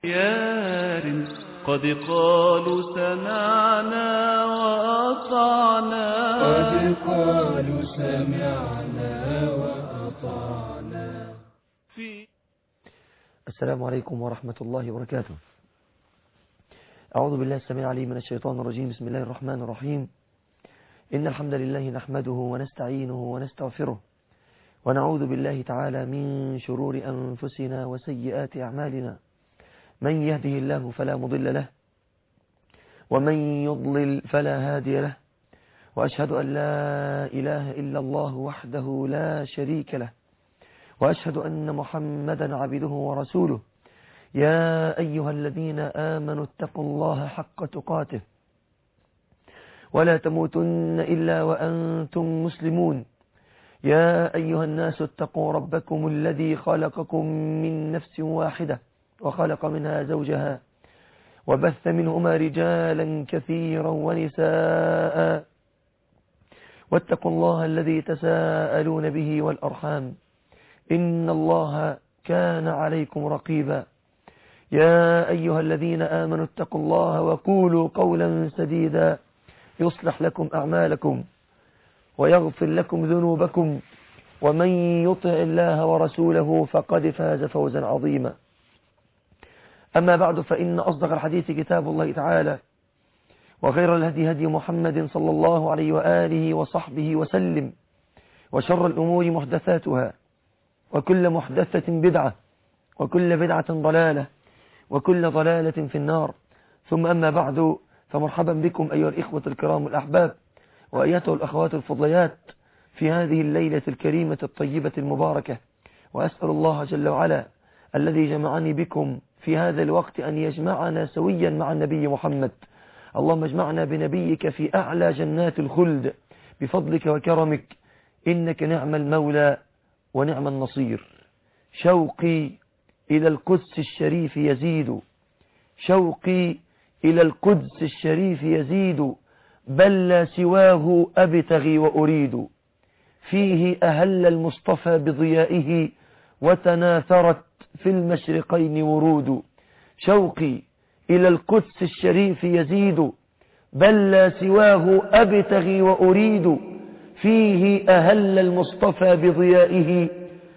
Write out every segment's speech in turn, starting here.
خيار قد قالوا سمعنا وأطعنا قد قالوا سمعنا وأطعنا في السلام عليكم ورحمة الله وبركاته أعوذ بالله السميع العليم من الشيطان الرجيم بسم الله الرحمن الرحيم إن الحمد لله نحمده ونستعينه ونستغفره ونعوذ بالله تعالى من شرور أنفسنا وسيئات أعمالنا من يهده الله فلا مضل له ومن يضلل فلا هادي له وأشهد أن لا إله إلا الله وحده لا شريك له وأشهد أن محمدا عبده ورسوله يا أيها الذين آمنوا اتقوا الله حق تقاته ولا تموتن إلا وأنتم مسلمون يا أيها الناس اتقوا ربكم الذي خلقكم من نفس واحدة وخلق منها زوجها وبث منهما رجالا كثيرا ونساء واتقوا الله الذي تساءلون به والأرحام إن الله كان عليكم رقيبا يا أيها الذين آمنوا اتقوا الله وقولوا قولا سديدا يصلح لكم أعمالكم ويغفر لكم ذنوبكم ومن يطع الله ورسوله فقد فاز فوزا عظيما أما بعد فإن أصدق الحديث كتاب الله تعالى وغير الهدي هدي محمد صلى الله عليه وآله وصحبه وسلم وشر الأمور محدثاتها وكل محدثة بدعة وكل بدعة ضلالة وكل ضلالة في النار ثم أما بعد فمرحبا بكم أيها الإخوة الكرام الأحباب وأيتها الأخوات الفضليات في هذه الليلة الكريمة الطيبة المباركة وأسأل الله جل وعلا الذي جمعني بكم في هذا الوقت أن يجمعنا سويا مع النبي محمد اللهم اجمعنا بنبيك في أعلى جنات الخلد بفضلك وكرمك إنك نعم المولى ونعم النصير شوقي إلى القدس الشريف يزيد شوقي إلى القدس الشريف يزيد بل لا سواه أبتغي وأريد فيه أهل المصطفى بضيائه وتناثرت في المشرقين ورود شوقي إلى القدس الشريف يزيد بل لا سواه أبتغي وأريد فيه أهل المصطفى بضيائه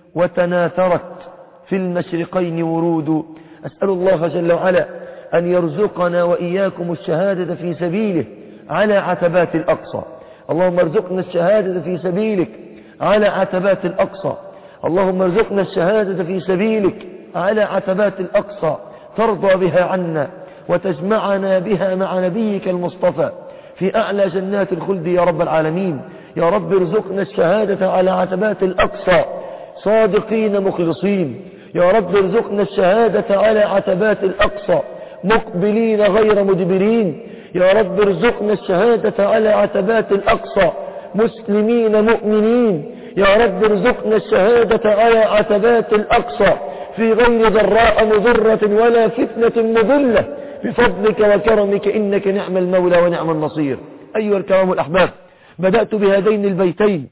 وتناثرت في المشرقين ورود أسأل الله جل وعلا أن يرزقنا وإياكم الشهادة في سبيله على عتبات الأقصى اللهم ارزقنا الشهادة في سبيلك على عتبات الأقصى اللهم ارزقنا الشهادة في سبيلك على عتبات الأقصى ترضى بها عنا وتجمعنا بها مع نبيك المصطفى في أعلى جنات الخلد يا رب العالمين يا رب ارزقنا الشهادة على عتبات الأقصى صادقين مخلصين يا رب ارزقنا الشهادة على عتبات الأقصى مقبلين غير مدبرين يا رب ارزقنا الشهادة على عتبات الأقصى مسلمين مؤمنين يا رب ارزقنا الشهادة على عتبات الأقصى في غير ضراء مضرة ولا فتنة مضلة بفضلك وكرمك إنك نعم المولى ونعم النصير أيها الكرام الأحباب بدأت بهذين البيتين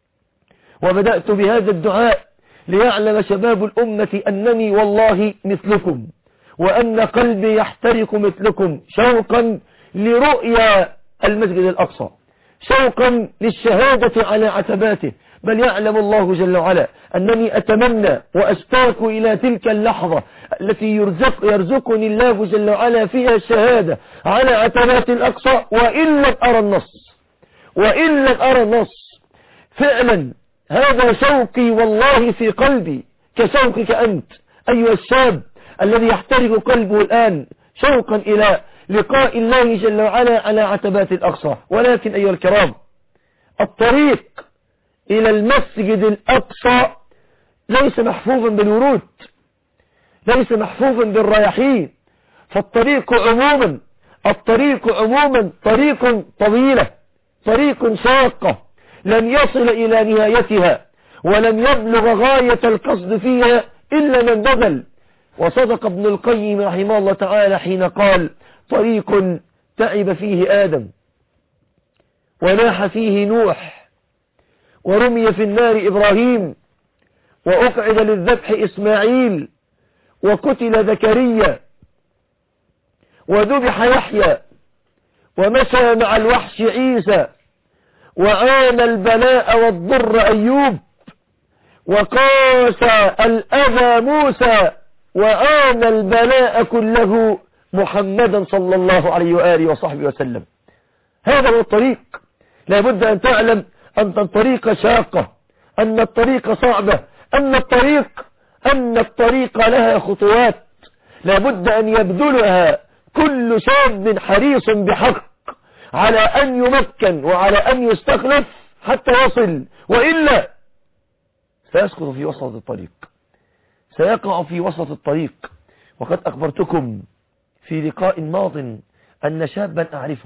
وبدأت بهذا الدعاء ليعلم شباب الأمة أنني والله مثلكم وأن قلبي يحترق مثلكم شوقا لرؤيا المسجد الأقصى شوقا للشهادة على عتباته بل يعلم الله جل وعلا أنني أتمنى وأشتاق إلى تلك اللحظة التي يرزق يرزقني الله جل وعلا فيها الشهادة على عتبات الأقصى وإن لم أرى النص وإن لم أرى النص فعلا هذا شوقي والله في قلبي كشوقك أنت أيها الشاب الذي يحترق قلبه الآن شوقا إلى لقاء الله جل وعلا على عتبات الأقصى ولكن أيها الكرام الطريق إلى المسجد الأقصى ليس محفوظا بالورود ليس محفوظا بالرياحين فالطريق عموما الطريق عموما طريق طويلة طريق شاقة لن يصل إلى نهايتها ولن يبلغ غاية القصد فيها إلا من بذل وصدق ابن القيم رحمه الله تعالى حين قال طريق تعب فيه آدم وناح فيه نوح ورمي في النار إبراهيم وأقعد للذبح إسماعيل وقتل زكريا وذبح يحيى ومشى مع الوحش عيسى وعانى البلاء والضر أيوب وقاس الأذى موسى وعانى البلاء كله محمدا صلى الله عليه وآله وصحبه وسلم هذا هو الطريق لابد أن تعلم أن الطريق شاقة أن الطريق صعبة أن الطريق أن الطريق لها خطوات لابد أن يبذلها كل شاب حريص بحق على أن يمكن وعلى أن يستخلف حتى يصل وإلا سيسقط في وسط الطريق سيقع في وسط الطريق وقد أخبرتكم في لقاء ماض أن شابا أعرفه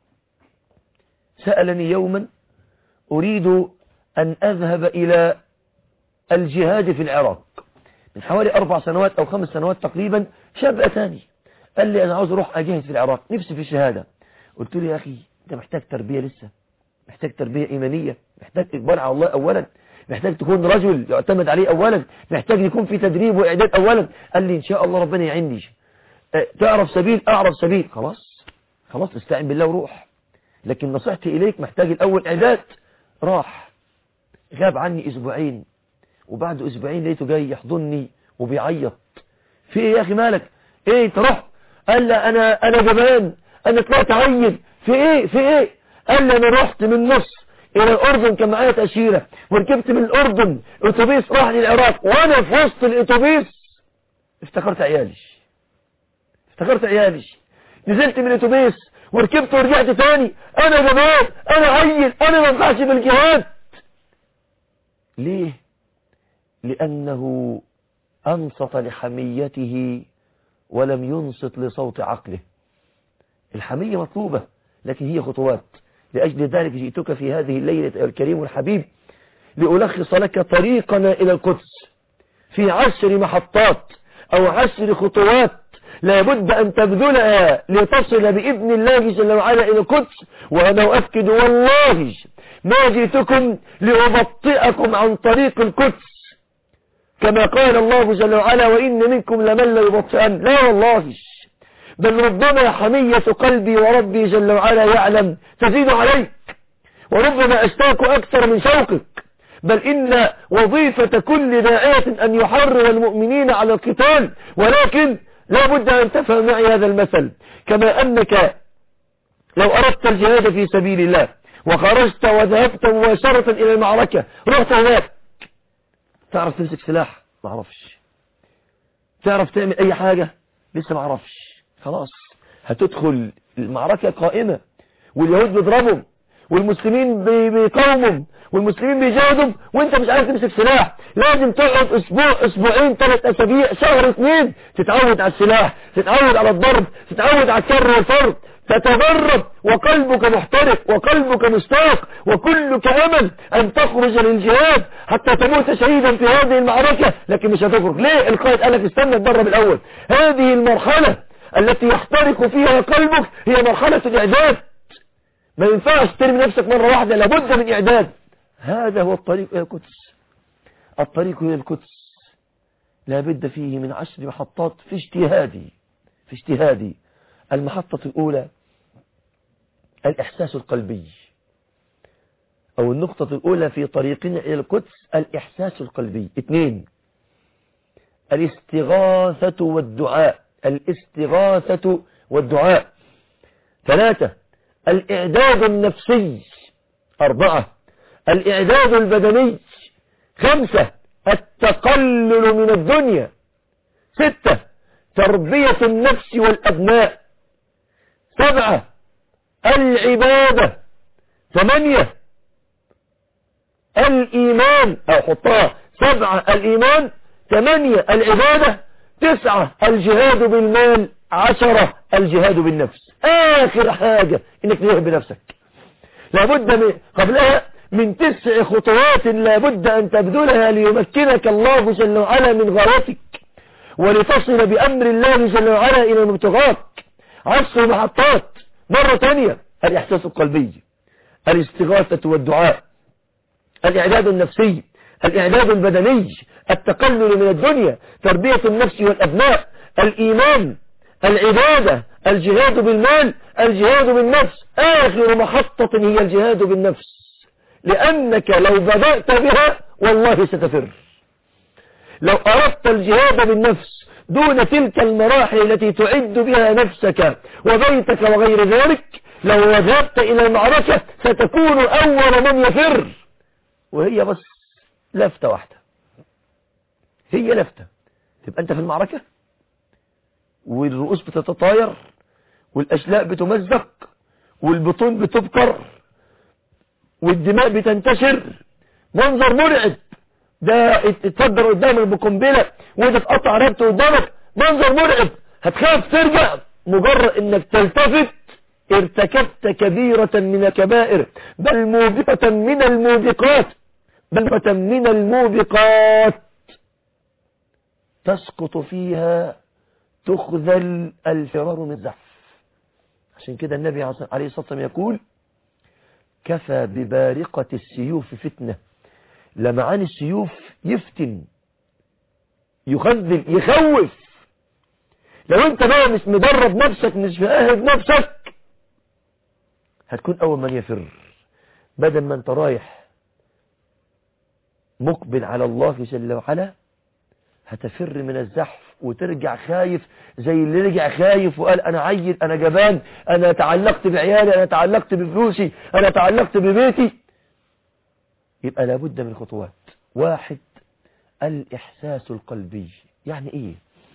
سألني يوما أريد أن أذهب إلى الجهاد في العراق من حوالي أربع سنوات أو خمس سنوات تقريبا شاب أتاني قال لي أنا عاوز أروح أجهز في العراق نفسي في الشهادة قلت له يا أخي أنت محتاج تربية لسه محتاج تربية إيمانية محتاج إقبال على الله أولا محتاج تكون رجل يعتمد عليه أولا محتاج يكون في تدريب وإعداد أولا قال لي إن شاء الله ربنا يعيني أه، تعرف سبيل أعرف سبيل خلاص خلاص استعين بالله وروح لكن نصيحتي إليك محتاج الأول إعداد راح غاب عني أسبوعين وبعد أسبوعين لقيته جاي يحضني وبيعيط في إيه يا أخي مالك إيه أنت رحت قال لا أنا أنا جبان أنا طلعت عيل في إيه في إيه قال لي أنا رحت من مصر إلى الأردن كان معايا تأشيرة وركبت من الأردن أتوبيس راح للعراق وأنا في وسط الأتوبيس افتكرت عيالي افتكرت عيالي نزلت من الأتوبيس وركبت ورجعت تاني أنا جبان أنا عيل أنا ما ينفعش بالجهاد ليه لأنه أنصت لحميته ولم ينصت لصوت عقله الحمية مطلوبة لكن هي خطوات لأجل ذلك جئتك في هذه الليلة الكريم الحبيب لألخص لك طريقنا إلى القدس في عشر محطات أو عشر خطوات لابد أن تبذلها لتصل بإذن الله جل وعلا إلى القدس وأنا أؤكد والله ما جئتكم لأبطئكم عن طريق القدس كما قال الله جل وعلا وإن منكم لمن لا يبطئن لا والله بل ربما حمية قلبي وربي جل وعلا يعلم تزيد عليك وربما أشتاك أكثر من شوقك بل إن وظيفة كل داعية أن يحرر المؤمنين على القتال ولكن لا بد أن تفهم معي هذا المثل كما أنك لو أردت الجهاد في سبيل الله وخرجت وذهبت مباشرة إلى المعركة رحت هناك تعرف تمسك سلاح ما اعرفش تعرف تعمل أي حاجة لسه ما اعرفش خلاص هتدخل المعركة قائمة واليهود بيضربهم والمسلمين بيقاومهم والمسلمين بيجاهدوا وانت مش عارف تمسك سلاح لازم تقعد اسبوع اسبوعين ثلاث اسابيع شهر اثنين تتعود على السلاح تتعود على الضرب تتعود على الكر والفرد تتدرب وقلبك محترق وقلبك مشتاق وكلك امل ان تخرج للجهاد حتى تموت شهيدا في هذه المعركة لكن مش هتخرج ليه القائد قال لك استنى تدرب الاول هذه المرحلة التي يحترق فيها قلبك هي مرحلة الاعداد ما ينفعش ترمي نفسك مرة واحدة لابد من اعداد هذا هو الطريق إلى القدس الطريق إلى القدس لابد فيه من عشر محطات في اجتهادي في اجتهادي المحطة الأولى الإحساس القلبي أو النقطة الأولى في طريقنا إلى القدس الإحساس القلبي اثنين الاستغاثة والدعاء الاستغاثة والدعاء ثلاثة الإعداد النفسي أربعة الإعداد البدني خمسة التقلل من الدنيا ستة تربية النفس والأبناء سبعة العبادة ثمانية الإيمان أو حطها سبعة الإيمان ثمانية العبادة تسعة الجهاد بالمال عشرة الجهاد بالنفس آخر حاجة إنك تجهد بنفسك لابد من قبلها من تسع خطوات لابد أن تبذلها ليمكنك الله جل وعلا من غايتك ولتصل بأمر الله جل وعلا إلى مبتغاك عشر محطات مرة ثانية الإحساس القلبي الاستغاثة والدعاء الإعداد النفسي الإعداد البدني التقلل من الدنيا تربية النفس والأبناء الإيمان العبادة الجهاد بالمال الجهاد بالنفس آخر محطة هي الجهاد بالنفس لأنك لو بدأت بها والله ستفر لو أردت الجهاد بالنفس دون تلك المراحل التي تعد بها نفسك وبيتك وغير ذلك لو ذهبت إلى المعركة ستكون أول من يفر وهي بس لفتة واحدة هي لفتة تبقى أنت في المعركة والرؤوس بتتطاير والأشلاء بتمزق والبطون بتبكر والدماء بتنتشر منظر مرعب ده اتفجر قدامك بقنبله وده اتقطع رقبته قدامك منظر مرعب هتخاف ترجع مجرد انك تلتفت ارتكبت كبيرة من الكبائر بل موبقة من الموبقات بل موبقة من الموبقات تسقط فيها تخذل الفرار من الزحف عشان كده النبي عليه الصلاة والسلام يقول كفى ببارقة السيوف فتنة لمعان السيوف يفتن يخذل يخوف لو انت بقى مش مدرب نفسك مش مأهد نفسك هتكون اول من يفر بدل ما انت رايح مقبل على الله جل وعلا هتفر من الزحف وترجع خايف زي اللي رجع خايف وقال انا عيل انا جبان انا تعلقت بعيالي انا تعلقت بفلوسي انا تعلقت ببيتي يبقى لابد من خطوات واحد الاحساس القلبي يعني ايه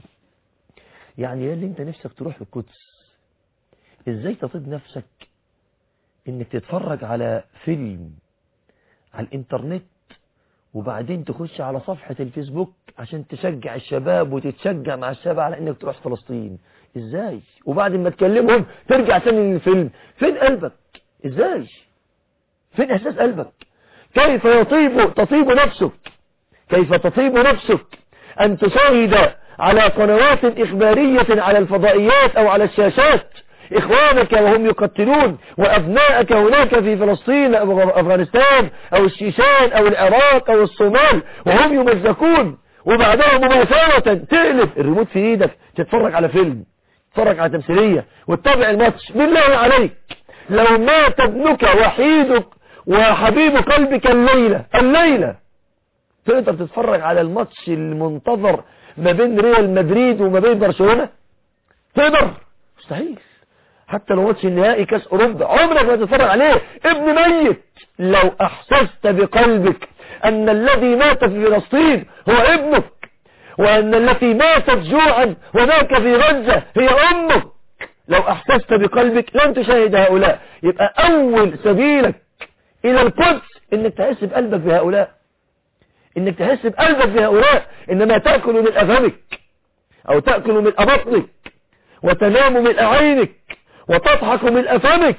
يعني يا اللي انت نفسك تروح القدس ازاي تطيب نفسك انك تتفرج على فيلم على الانترنت وبعدين تخش على صفحة الفيسبوك عشان تشجع الشباب وتتشجع مع الشباب على انك تروح فلسطين ازاي وبعد ما تكلمهم ترجع تاني للفيلم فين قلبك ازاي فين احساس قلبك كيف يطيب تطيب نفسك كيف تطيب نفسك ان تشاهد على قنوات اخبارية على الفضائيات او على الشاشات إخوانك وهم يقتلون وأبناءك هناك في فلسطين أو أفغانستان أو الشيشان أو العراق أو الصومال وهم يمزكون وبعدها مباشرة تقلب الريموت في إيدك تتفرج على فيلم تتفرج على تمثيلية وتتابع الماتش بالله عليك لو مات ابنك وحيدك وحبيب قلبك الليلة الليلة تقدر تتفرج على الماتش المنتظر ما بين ريال مدريد وما بين برشلونة تقدر مستحيل حتى لو ماتش النهائي كاس اوروبا عمرك ما تتفرج عليه ابن ميت لو احسست بقلبك ان الذي مات في فلسطين هو ابنك وان التي ماتت جوعا هناك في غزة هي امك لو احسست بقلبك لن تشاهد هؤلاء يبقى اول سبيلك الى القدس انك تحس بقلبك بهؤلاء انك تحس بقلبك بهؤلاء انما تأكل من افهمك او تأكل من ابطنك وتنام من اعينك وتضحك من أفمك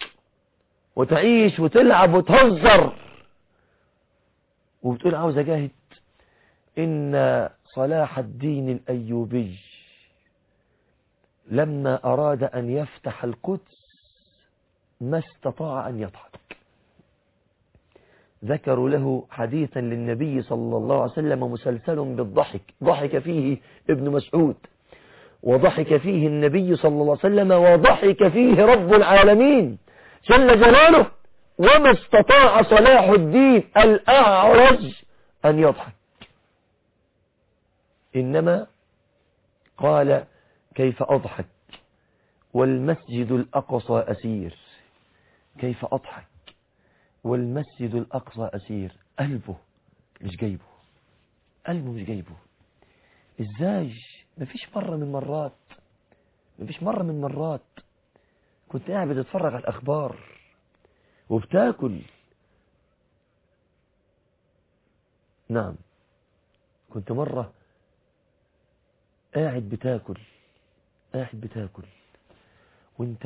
وتعيش وتلعب وتهزر وبتقول عاوز أجاهد إن صلاح الدين الأيوبي لما أراد أن يفتح القدس ما استطاع أن يضحك ذكروا له حديثا للنبي صلى الله عليه وسلم مسلسل بالضحك ضحك فيه ابن مسعود وضحك فيه النبي صلى الله عليه وسلم وضحك فيه رب العالمين جل جلاله وما استطاع صلاح الدين الأعرج أن يضحك إنما قال كيف أضحك والمسجد الأقصى أسير كيف أضحك والمسجد الأقصى أسير قلبه مش جايبه قلبه مش جايبه ازاي مفيش مرة من مرات مفيش مرة من مرات كنت قاعد بتتفرج على الأخبار وبتاكل نعم كنت مرة قاعد بتاكل قاعد بتاكل وانت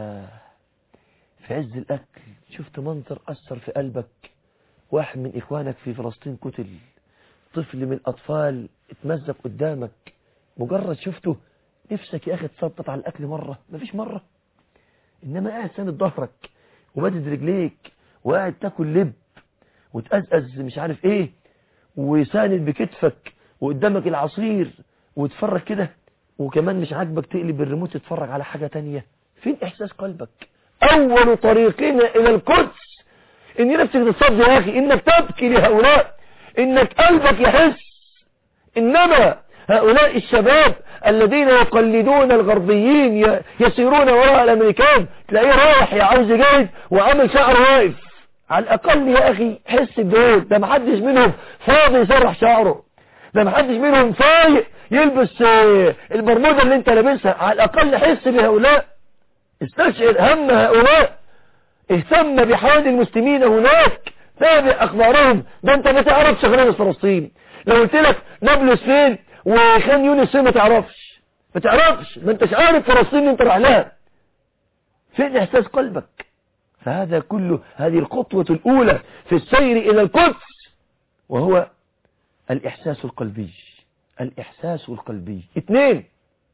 في عز الأكل شفت منظر أثر في قلبك واحد من إخوانك في فلسطين قتل طفل من الأطفال اتمزق قدامك مجرد شفته نفسك يا أخي تسلطط على الأكل مرة مفيش مرة إنما قاعد ساند ظهرك ومدد رجليك وقاعد تاكل لب وتقزقز مش عارف ايه وساند بكتفك وقدامك العصير وتفرج كده وكمان مش عاجبك تقلب الريموت تتفرج على حاجة تانية فين احساس قلبك اول طريقنا الى القدس ان نفسك تصد يا اخي انك تبكي لهؤلاء انك قلبك يحس انما هؤلاء الشباب الذين يقلدون الغربيين ي- يسيرون وراء الامريكان تلاقيه رايح يا عاوز جاهد وعامل شعره واقف على الاقل يا اخي حس بدول ده محدش منهم فاضي يسرح شعره ده محدش منهم فايق يلبس آه، البرموده اللي انت لابسها على الاقل حس بهؤلاء استشعر هم هؤلاء اهتم بحال المسلمين هناك تابع اخبارهم ده انت ما تعرفش خلال فلسطين لو قلت لك نابلس فين وخان يونس فين ما تعرفش ما تعرفش ما انتش عارف فلسطين اللي انت رايح لها فين احساس قلبك فهذا كله هذه الخطوة الاولى في السير الى القدس وهو الاحساس القلبي الاحساس القلبي اثنين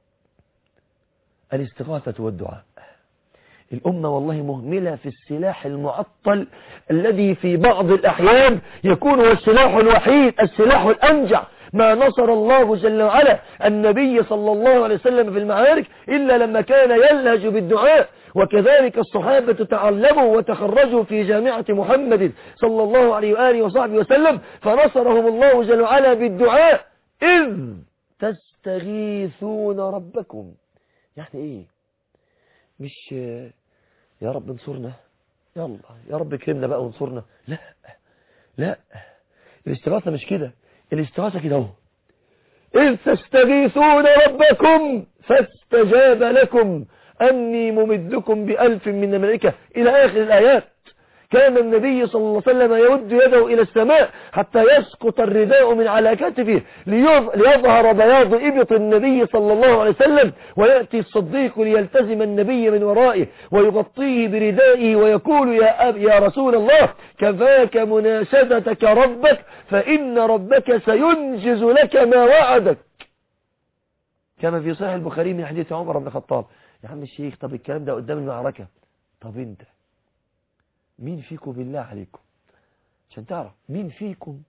الاستغاثة والدعاء الأمة والله مهملة في السلاح المعطل الذي في بعض الأحيان يكون هو السلاح الوحيد السلاح الأنجع ما نصر الله جل وعلا النبي صلى الله عليه وسلم في المعارك إلا لما كان يلهج بالدعاء وكذلك الصحابة تعلموا وتخرجوا في جامعة محمد صلى الله عليه وآله وصحبه وسلم فنصرهم الله جل وعلا بالدعاء إذ تستغيثون ربكم يعني إيه مش يا رب انصرنا يلا يا رب كرمنا بقى وانصرنا لا لا الاستغاثة مش كده الاستغاثة كده اهو إذ تستغيثون ربكم فاستجاب لكم أني ممدكم بألف من الملائكة إلى آخر الآيات كان النبي صلى الله عليه وسلم يود يده إلى السماء حتى يسقط الرداء من على كتفه ليظ- ليظهر بياض إبط النبي صلى الله عليه وسلم ويأتي الصديق ليلتزم النبي من ورائه ويغطيه بردائه ويقول يا, أب يا رسول الله كفاك مناشدتك ربك فإن ربك سينجز لك ما وعدك كما في صحيح البخاري من حديث عمر بن الخطاب يا عم الشيخ طب الكلام ده قدام المعركة طب انت مين فيكم بالله عليكم عشان تعرف مين فيكم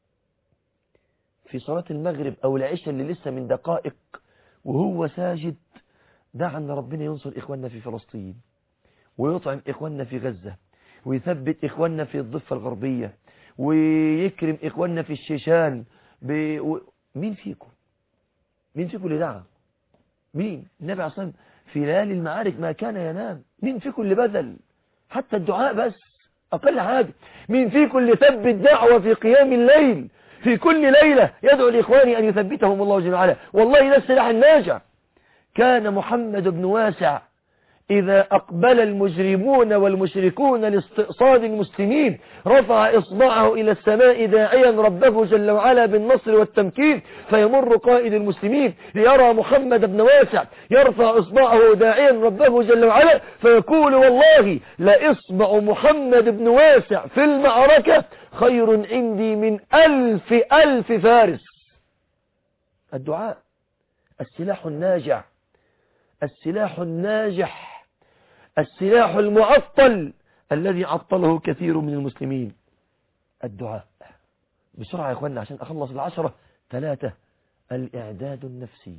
في صلاة المغرب او العشاء اللي لسه من دقائق وهو ساجد دعا ان ربنا ينصر اخواننا في فلسطين ويطعم اخواننا في غزة ويثبت اخواننا في الضفة الغربية ويكرم اخواننا في الشيشان ب... و... مين فيكم مين فيكم اللي دعا مين النبي عليه الصلاة والسلام في ليالي المعارك ما كان ينام مين فيكم اللي بذل حتى الدعاء بس أقل حاجة مين فيكم اللي ثبت دعوة في قيام الليل في كل ليلة يدعو لإخواني أن يثبتهم الله جل وعلا والله ده السلاح الناجع كان محمد بن واسع إذا أقبل المجرمون والمشركون لاستئصال المسلمين رفع إصبعه إلى السماء داعيا ربه جل وعلا بالنصر والتمكين فيمر قائد المسلمين ليرى محمد بن واسع يرفع إصبعه داعيا ربه جل وعلا فيقول والله لإصبع محمد بن واسع في المعركة خير عندي من ألف ألف فارس الدعاء السلاح الناجع السلاح الناجح السلاح المعطل الذي عطله كثير من المسلمين الدعاء بسرعة يا اخوانا عشان اخلص العشرة ثلاثة الاعداد النفسي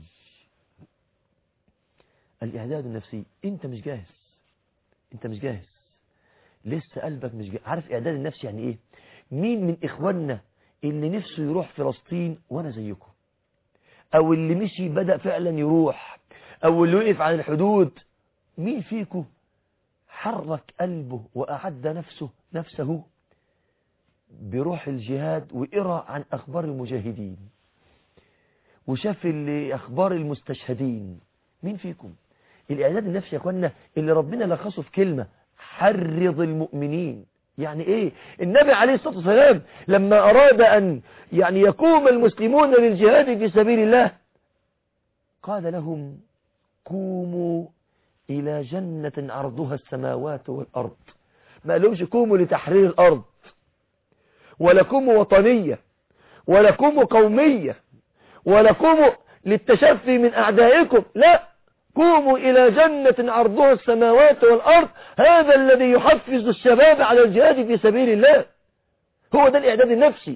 الاعداد النفسي انت مش جاهز انت مش جاهز لسه قلبك مش جاهز عارف اعداد النفسي يعني ايه مين من اخواننا اللي نفسه يروح فلسطين وانا زيكم او اللي مشي بدأ فعلا يروح او اللي وقف على الحدود مين فيكم حرك قلبه وأعد نفسه نفسه بروح الجهاد وقرأ عن أخبار المجاهدين وشاف اللي أخبار المستشهدين مين فيكم الإعداد النفسي يا أخوانا اللي ربنا لخصه في كلمة حرض المؤمنين يعني ايه النبي عليه الصلاة والسلام لما أراد أن يعني يقوم المسلمون للجهاد في سبيل الله قال لهم قوموا إلى جنة عرضها السماوات والأرض ما قالهمش قوموا لتحرير الأرض ولا قوموا وطنية ولا قوموا قومية ولا قوموا للتشفي من أعدائكم لا قوموا إلى جنة عرضها السماوات والأرض هذا الذي يحفز الشباب على الجهاد في سبيل الله هو ده الإعداد النفسي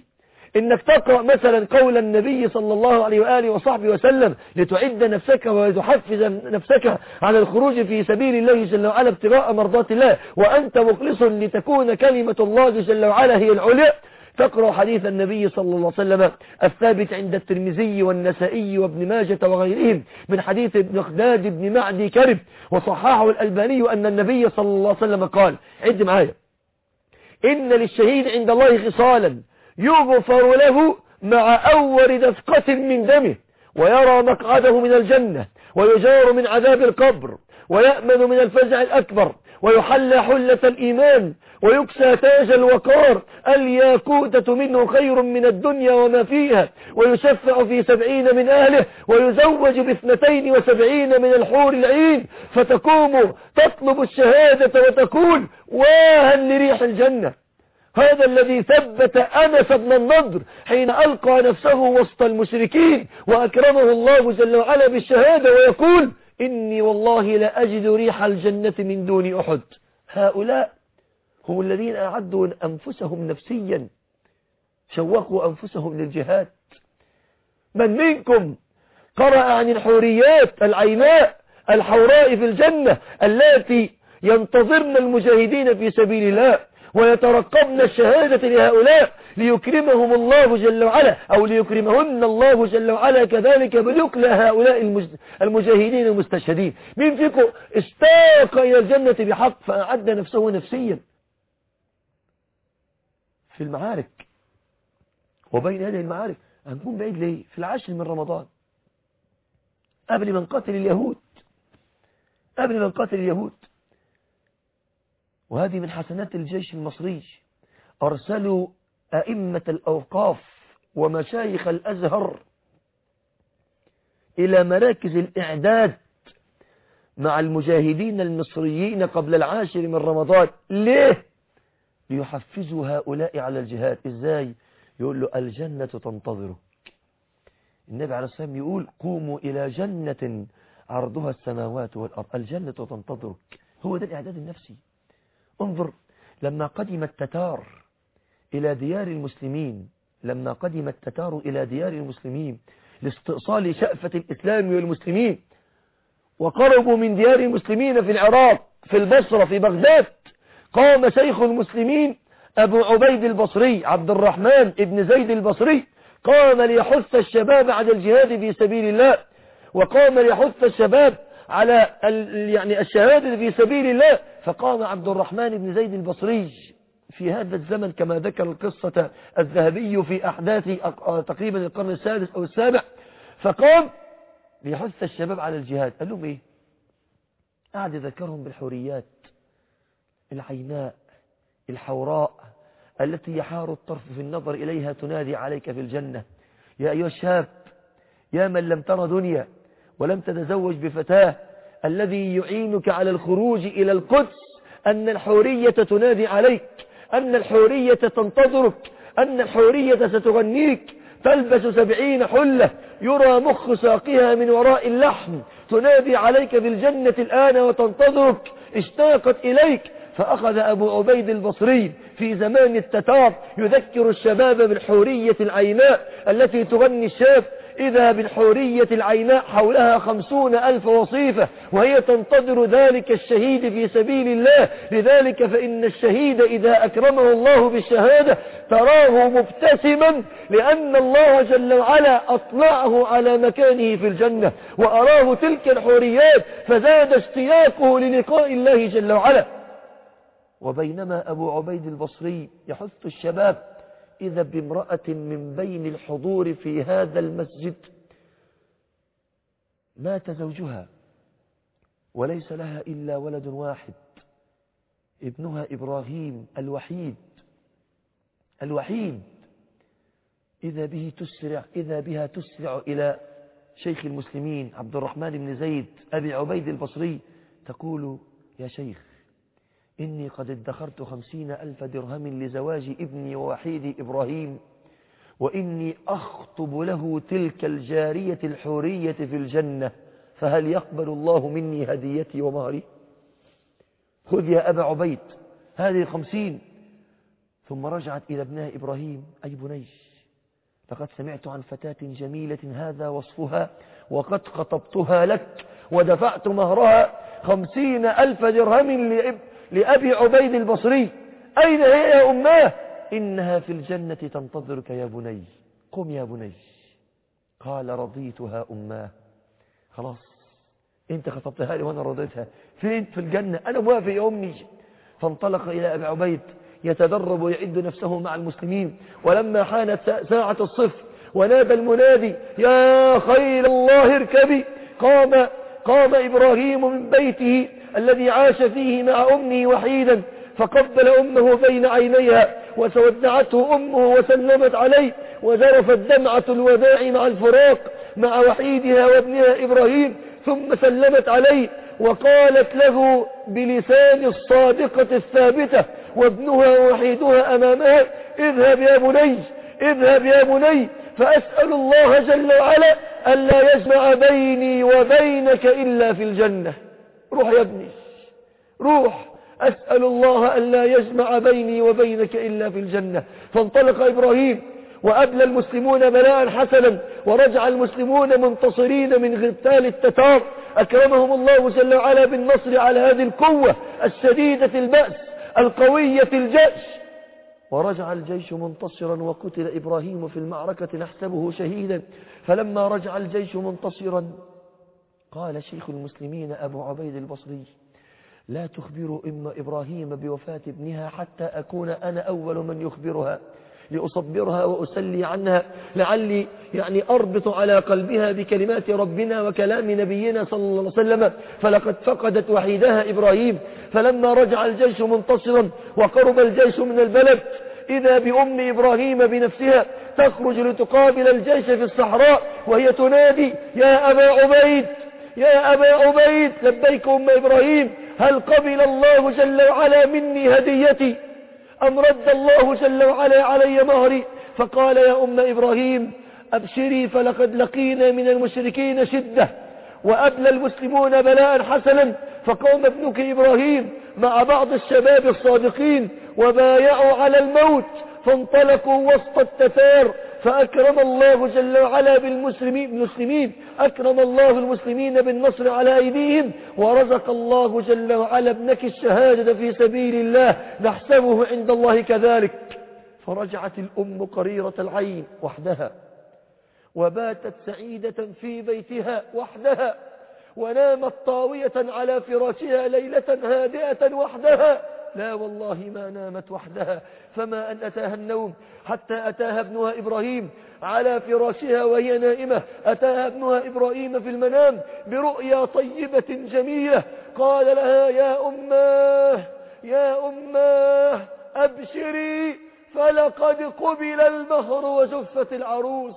انك تقرأ مثلا قول النبي صلى الله عليه وآله وصحبه وسلم لتعد نفسك وتحفز نفسك على الخروج في سبيل الله جل وعلا ابتغاء مرضات الله وأنت مخلص لتكون كلمة الله جل وعلا هي العليا تقرأ حديث النبي صلى الله عليه وسلم الثابت عند الترمذي والنسائي وابن ماجة وغيرهم من حديث ابن خداد بن معدي كرب وصححه الألباني أن النبي صلى الله عليه وسلم قال عد معايا إن للشهيد عند الله خصالا يغفر له مع أول دفقة من دمه ويرى مقعده من الجنة ويجار من عذاب القبر ويأمن من الفزع الأكبر ويحلى حلة الإيمان ويكسى تاج الوقار الياقوتة منه خير من الدنيا وما فيها ويشفع في سبعين من أهله ويزوج باثنتين وسبعين من الحور العين فتقوم تطلب الشهادة وتقول واها لريح الجنة هذا الذي ثبت أنس بن النضر حين ألقى نفسه وسط المشركين وأكرمه الله جل وعلا بالشهادة ويقول إني والله لا أجد ريح الجنة من دون أحد هؤلاء هم الذين أعدوا أنفسهم نفسيا شوقوا أنفسهم للجهاد من منكم قرأ عن الحوريات العيناء الحوراء في الجنة التي ينتظرن المجاهدين في سبيل الله ويترقبن الشهادة لهؤلاء ليكرمهم الله جل وعلا أو ليكرمهن الله جل وعلا كذلك بنقل هؤلاء المجاهدين المستشهدين مين فيكم اشتاق إلى الجنة بحق فأعد نفسه نفسيا في المعارك وبين هذه المعارك هنكون بعيد ليه في العاشر من رمضان قبل من قتل اليهود قبل من قتل اليهود وهذه من حسنات الجيش المصري أرسلوا أئمة الأوقاف ومشايخ الأزهر إلى مراكز الإعداد مع المجاهدين المصريين قبل العاشر من رمضان ليه؟ ليحفزوا هؤلاء على الجهاد إزاي؟ يقول له الجنة تنتظرك النبي عليه الصلاة والسلام يقول قوموا إلى جنة عرضها السماوات والأرض الجنة تنتظرك هو ده الإعداد النفسي انظر لما قدم التتار إلى ديار المسلمين لما قدم التتار إلى ديار المسلمين لاستئصال شأفة الإسلام والمسلمين وقربوا من ديار المسلمين في العراق في البصرة في بغداد قام شيخ المسلمين أبو عبيد البصري عبد الرحمن ابن زيد البصري قام ليحث الشباب على الجهاد في سبيل الله وقام ليحث الشباب على يعني الشهادة في سبيل الله فقام عبد الرحمن بن زيد البصري في هذا الزمن كما ذكر القصة الذهبي في أحداث تقريبا القرن السادس أو السابع فقام ليحث الشباب على الجهاد قال لهم إيه قعد يذكرهم بالحوريات العيناء الحوراء التي يحار الطرف في النظر إليها تنادي عليك في الجنة يا أيها الشاب يا من لم تر دنيا ولم تتزوج بفتاة الذي يعينك على الخروج إلى القدس أن الحورية تنادي عليك أن الحورية تنتظرك أن الحورية ستغنيك تلبس سبعين حلة يرى مخ ساقها من وراء اللحم تنادي عليك بالجنة الآن وتنتظرك اشتاقت إليك فأخذ أبو عبيد البصري في زمان التتار يذكر الشباب بالحورية العيناء التي تغني الشاب إذا بالحورية العيناء حولها خمسون ألف وصيفة وهي تنتظر ذلك الشهيد في سبيل الله لذلك فإن الشهيد إذا أكرمه الله بالشهادة تراه مبتسما لأن الله جل وعلا أطلعه على مكانه في الجنة وأراه تلك الحوريات فزاد اشتياقه للقاء الله جل وعلا وبينما أبو عبيد البصري يحث الشباب إذا بامرأة من بين الحضور في هذا المسجد مات زوجها وليس لها إلا ولد واحد ابنها إبراهيم الوحيد الوحيد إذا به تسرع إذا بها تسرع إلى شيخ المسلمين عبد الرحمن بن زيد أبي عبيد البصري تقول يا شيخ إني قد ادخرت خمسين ألف درهم لزواج ابني ووحيد إبراهيم وإني أخطب له تلك الجارية الحورية في الجنة فهل يقبل الله مني هديتي ومهري خذ يا أبا عبيد هذه الخمسين ثم رجعت إلى ابنها إبراهيم أي بني لقد سمعت عن فتاة جميلة هذا وصفها وقد خطبتها لك ودفعت مهرها خمسين ألف درهم لأب لأبي عبيد البصري أين هي يا أماه إنها في الجنة تنتظرك يا بني قم يا بني قال رضيتها أماه خلاص انت خطبتها لي وانا رضيتها فين في الجنة انا موافق يا امي فانطلق الى ابي عبيد يتدرب ويعد نفسه مع المسلمين ولما حانت ساعة الصف ونادى المنادي يا خيل الله اركبي قام قام إبراهيم من بيته الذي عاش فيه مع أمه وحيدا فقبل أمه بين عينيها وسودعته أمه وسلمت عليه وذرفت دمعة الوداع مع الفراق مع وحيدها وابنها إبراهيم ثم سلمت عليه وقالت له بلسان الصادقة الثابتة وابنها وحيدها أمامها اذهب يا بني اذهب يا بني فأسأل الله جل وعلا ألا يجمع بيني وبينك إلا في الجنة روح يا ابني روح أسأل الله ألا يجمع بيني وبينك إلا في الجنة فانطلق إبراهيم وأبلى المسلمون بلاء حسنا ورجع المسلمون منتصرين من غتال التتار أكرمهم الله جل وعلا بالنصر على هذه القوة الشديدة البأس القوية الجأش ورجع الجيش منتصرا وقتل إبراهيم في المعركة نحسبه شهيدا فلما رجع الجيش منتصرا قال شيخ المسلمين أبو عبيد البصري لا تخبروا إما إبراهيم بوفاة ابنها حتى أكون أنا أول من يخبرها لأصبرها وأسلي عنها لعلي يعني أربط على قلبها بكلمات ربنا وكلام نبينا صلى الله عليه وسلم فلقد فقدت وحيدها إبراهيم فلما رجع الجيش منتصرا وقرب الجيش من البلد إذا بأم إبراهيم بنفسها تخرج لتقابل الجيش في الصحراء وهي تنادي يا أبا عبيد يا أبا عبيد لبيك أم إبراهيم هل قبل الله جل وعلا مني هديتي أم رد الله جل وعلا علي مهري فقال يا أم إبراهيم أبشري فلقد لقينا من المشركين شدة وأبلى المسلمون بلاء حسنا فقام ابنك إبراهيم مع بعض الشباب الصادقين وبايعوا على الموت فانطلقوا وسط التتار فأكرم الله جل وعلا بالمسلمين المسلمين أكرم الله المسلمين بالنصر على أيديهم ورزق الله جل وعلا ابنك الشهادة في سبيل الله نحسبه عند الله كذلك فرجعت الأم قريرة العين وحدها وباتت سعيدة في بيتها وحدها ونامت طاوية على فراشها ليلة هادئة وحدها لا والله ما نامت وحدها فما أن أتاها النوم حتى أتاها ابنها إبراهيم على فراشها وهي نائمة أتاها ابنها إبراهيم في المنام برؤيا طيبة جميلة قال لها يا أماه يا أماه أبشري فلقد قبل المهر وزفت العروس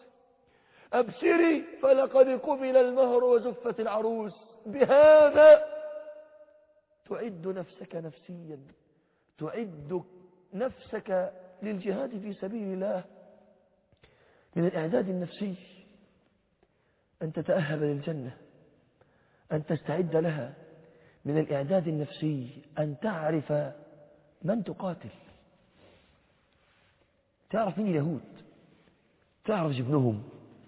أبشري فلقد قبل المهر وزفت العروس بهذا تعد نفسك نفسيا تعد نفسك للجهاد في سبيل الله من الإعداد النفسي أن تتأهب للجنة أن تستعد لها من الإعداد النفسي أن تعرف من تقاتل تعرف مين اليهود تعرف جبنهم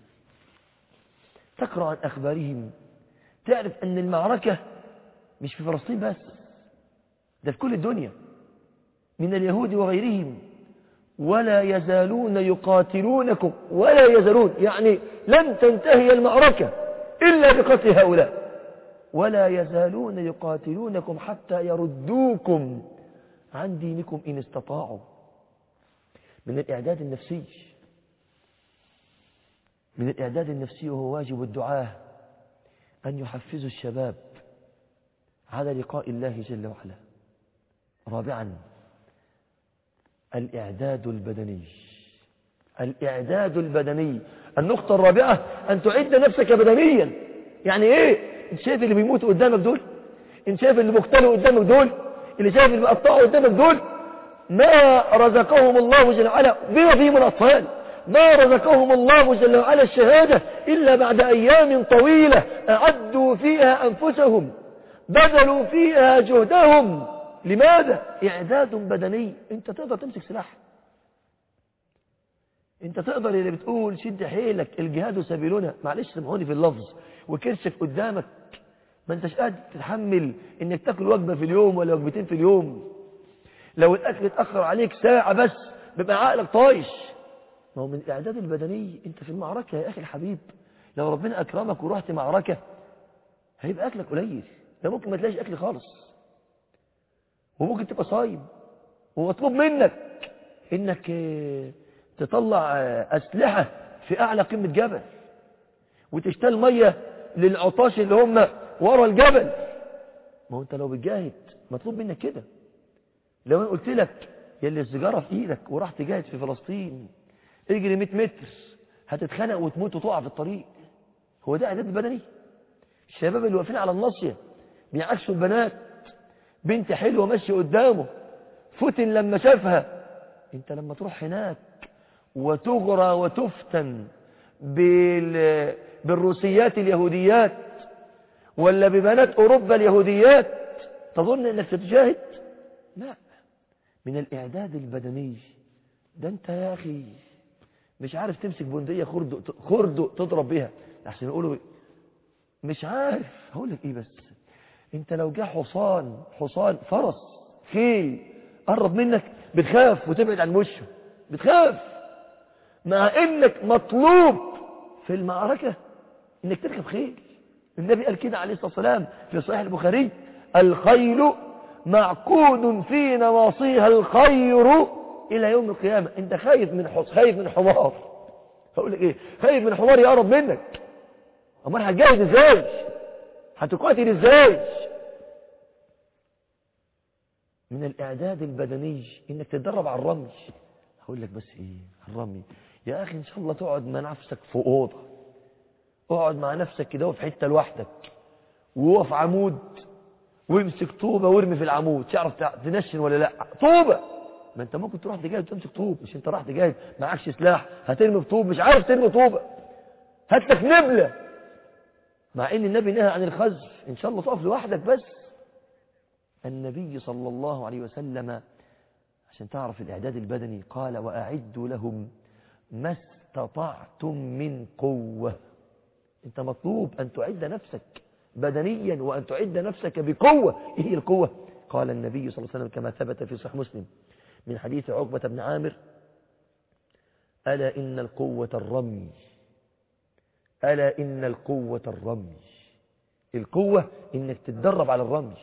تقرأ عن أخبارهم تعرف أن المعركة مش في فلسطين بس ده في كل الدنيا من اليهود وغيرهم ولا يزالون يقاتلونكم ولا يزالون يعني لن تنتهي المعركة إلا بقتل هؤلاء ولا يزالون يقاتلونكم حتى يردوكم عن دينكم إن استطاعوا من الإعداد النفسي من الإعداد النفسي وهو واجب الدعاة أن يحفزوا الشباب على لقاء الله جل وعلا رابعا الإعداد البدني الإعداد البدني النقطة الرابعة أن تعد نفسك بدنيا يعني إيه انت شايف اللي بيموتوا قدامك دول انت شايف اللي بيقتلوا قدامك دول اللي شايف اللي بيقطعوا قدامك دول ما رزقهم الله جل وعلا بما فيهم الأطفال ما رزقهم الله جل وعلا الشهادة إلا بعد أيام طويلة أعدوا فيها أنفسهم بذلوا فيها جهدهم لماذا؟ إعداد بدني أنت تقدر تمسك سلاح انت تقدر اللي بتقول شد حيلك الجهاد سبيلنا معلش سامحوني في اللفظ وكرشك قدامك ما انتش قادر تتحمل انك تاكل وجبه في اليوم ولا وجبتين في اليوم لو الاكل اتاخر عليك ساعه بس بيبقى عقلك طايش ما هو من الاعداد البدني انت في المعركه يا اخي الحبيب لو ربنا اكرمك ورحت معركه هيبقى اكلك قليل ده ممكن ما تلاقيش اكل خالص وممكن تبقى صايم ومطلوب منك انك اه، تطلع اه، اسلحه في اعلى قمه جبل وتشتال ميه للعطاش اللي هم ورا الجبل ما هو انت لو بتجاهد مطلوب منك كده لو انا قلت لك يا اللي السيجاره في ايدك وراح تجاهد في فلسطين اجري 100 متر هتتخنق وتموت وتقع في الطريق هو ده اعداد بدني الشباب اللي واقفين على الناصيه بيعكسوا البنات بنت حلوه ماشيه قدامه فتن لما شافها انت لما تروح هناك وتغرى وتفتن بال... بالروسيات اليهوديات ولا ببنات أوروبا اليهوديات تظن أنك ستجاهد لا من الإعداد البدني ده أنت يا أخي مش عارف تمسك بندية خرد خرد تضرب بيها عشان يقولوا مش عارف هقول لك إيه بس أنت لو جه حصان حصان فرس خيل قرب منك بتخاف وتبعد عن وشه بتخاف مع انك مطلوب في المعركة انك تركب خيل النبي قال كده عليه الصلاة والسلام في صحيح البخاري الخيل معقود في نواصيها الخير الى يوم القيامة انت خايف من حص خايف من حمار هقول لك ايه خايف من حمار يقرب منك امال هتجاهد ازاي هتقاتل ازاي من الاعداد البدني انك تتدرب على الرمي هقول لك بس ايه الرمي يا اخي ان شاء الله تقعد مع نفسك في اوضه اقعد مع نفسك كده في حته لوحدك ووقف عمود وامسك طوبه وارمي في العمود تعرف تنشن ولا لا طوبه ما انت ممكن تروح تجاهد وتمسك طوب مش انت راح تجاهد معكش سلاح هترمي بطوب مش عارف ترمي طوبه هات لك نبله مع ان النبي نهى عن الخزف ان شاء الله تقف لوحدك بس النبي صلى الله عليه وسلم عشان تعرف الإعداد البدني قال وأعدوا لهم ما استطعتم من قوة أنت مطلوب أن تعد نفسك بدنيا وأن تعد نفسك بقوة إيه هي القوة قال النبي صلى الله عليه وسلم كما ثبت في صحيح مسلم من حديث عقبة بن عامر ألا إن القوة الرمي ألا إن القوة الرمي القوة إنك تتدرب على الرمي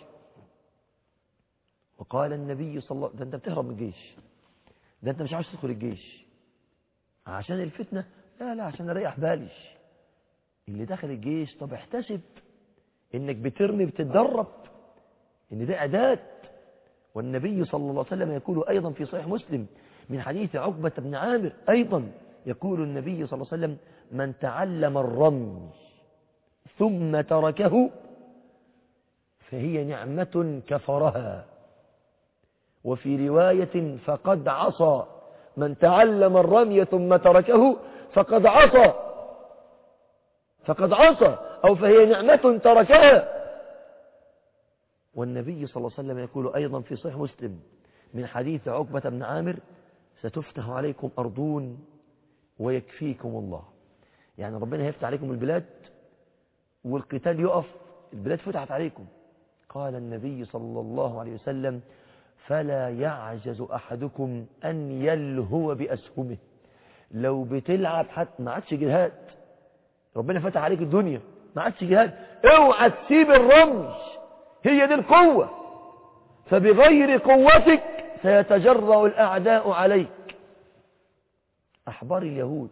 وقال النبي صلى الله عليه وسلم ده انت بتهرب من الجيش ده انت مش عاوز تدخل الجيش عشان الفتنة لا لا عشان اريح بالي اللي دخل الجيش طب احتسب انك بترمي بتتدرب ان ده اعداد والنبي صلى الله عليه وسلم يقول ايضا في صحيح مسلم من حديث عقبة بن عامر ايضا يقول النبي صلى الله عليه وسلم من تعلم الرمي ثم تركه فهي نعمة كفرها وفي رواية فقد عصى من تعلم الرمي ثم تركه فقد عصى فقد عصى أو فهي نعمة تركها والنبي صلى الله عليه وسلم يقول أيضا في صحيح مسلم من حديث عقبة بن عامر ستفتح عليكم أرضون ويكفيكم الله يعني ربنا هيفتح عليكم البلاد والقتال يقف البلاد فتحت عليكم قال النبي صلى الله عليه وسلم فلا يعجز أحدكم أن يلهو بأسهمه لو بتلعب حتى ما عادش جهاد ربنا فتح عليك الدنيا ما عادش جهاد اوعى تسيب الرمي هي دي القوة فبغير قوتك سيتجرأ الأعداء عليك أحبار اليهود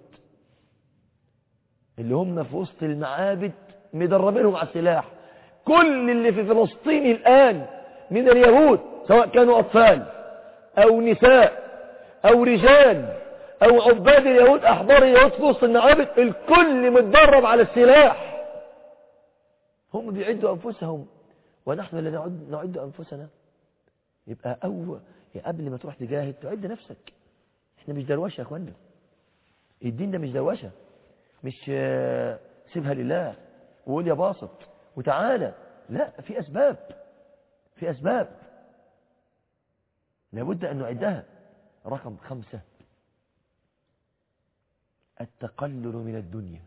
اللي هم في وسط المعابد مدربينهم على السلاح كل اللي في فلسطين الآن من اليهود سواء كانوا أطفال أو نساء أو رجال أو عباد اليهود أحبار اليهود في وسط المعابد الكل متدرب على السلاح هم بيعدوا أنفسهم ونحن لا نعد, نعد أنفسنا يبقى أول قبل ما تروح تجاهد تعد نفسك احنا مش دروشة يا اخوانا الدين ده مش دروشة مش سيبها لله وقول يا باسط وتعالى لا في أسباب في أسباب لابد أن نعدها رقم خمسة التقلل من الدنيا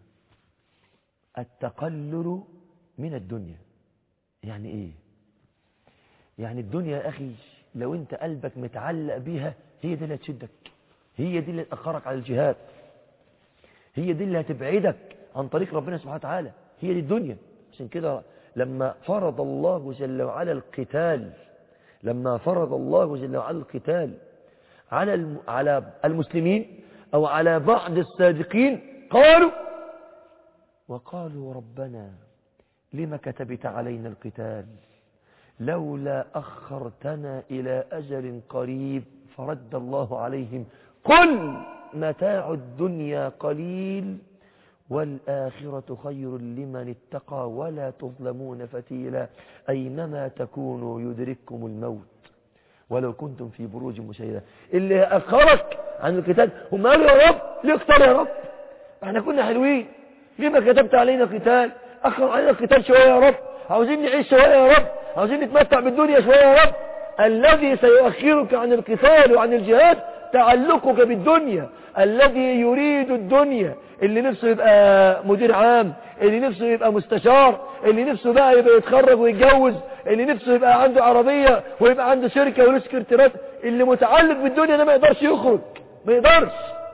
التقلل من الدنيا يعني ايه يعني الدنيا يا اخي لو انت قلبك متعلق بيها هي دي اللي هتشدك هي دي اللي تأخرك على الجهاد هي دي اللي هتبعدك عن طريق ربنا سبحانه وتعالى هي دي الدنيا عشان كده لما فرض الله جل وعلا القتال لما فرض الله جل وعلا القتال على الم... على المسلمين أو على بعض الصادقين قالوا وقالوا ربنا لما كتبت علينا القتال لولا أخرتنا إلى أجل قريب فرد الله عليهم قل متاع الدنيا قليل والآخرة خير لمن اتقى ولا تظلمون فتيلا أينما تكونوا يدرككم الموت ولو كنتم في بروج مشيدة اللي أخرك عن القتال هم قالوا يا رب ليه اختار يا رب احنا كنا حلوين ليه ما كتبت علينا قتال أخر علينا القتال شوية يا رب عاوزين نعيش شوية يا رب عاوزين نتمتع بالدنيا شوية يا رب الذي سيؤخرك عن القتال وعن الجهاد تعلقك بالدنيا الذي يريد الدنيا اللي نفسه يبقى مدير عام اللي نفسه يبقى مستشار اللي نفسه بقى يبقى يتخرج ويتجوز اللي نفسه يبقى عنده عربية ويبقى عنده شركة وله سكرتيرات اللي متعلق بالدنيا ده ما يقدرش يخرج ما يقدرش